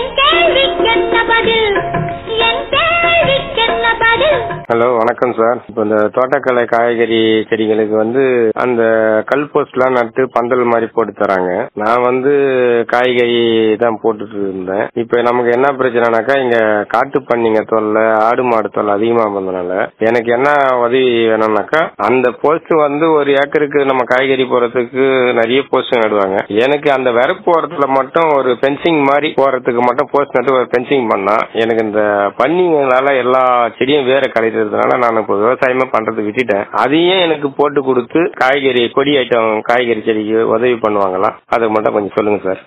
என் கேள்விக்கென்ன பதில் என் கேள்விக்கென்ன பதில் ஹலோ வணக்கம் சார் இப்போ இந்த தோட்டக்கலை காய்கறி செடிகளுக்கு வந்து அந்த கல் போஸ்ட்லாம் நட்டு பந்தல் மாதிரி போட்டு தராங்க நான் வந்து காய்கறி தான் போட்டுட்டு இருந்தேன் இப்போ நமக்கு என்ன பிரச்சனைனாக்கா இங்க காட்டு பண்ணிங்க தொல்லை ஆடு மாடு தொல்லை அதிகமா வந்ததுனால எனக்கு என்ன உதவி வேணும்னாக்கா அந்த போஸ்ட் வந்து ஒரு ஏக்கருக்கு நம்ம காய்கறி போறதுக்கு நிறைய போஸ்ட் நடுவாங்க எனக்கு அந்த வரப்பு ஓரத்துல மட்டும் ஒரு பென்சிங் மாதிரி போறதுக்கு மட்டும் போஸ்ட் நட்டு ஒரு பென்சிங் பண்ணா எனக்கு இந்த பன்னிங்களால எல்லா செடியும் வேற கலைக்கிறதுனால நான் இப்போ விவசாயமே பண்றது விட்டுட்டேன் அதையும் எனக்கு போட்டு கொடுத்து காய்கறி கொடி ஐட்டம் காய்கறி செடிக்கு உதவி பண்ணுவாங்களா அதை மட்டும் கொஞ்சம் சொல்லுங்க சார்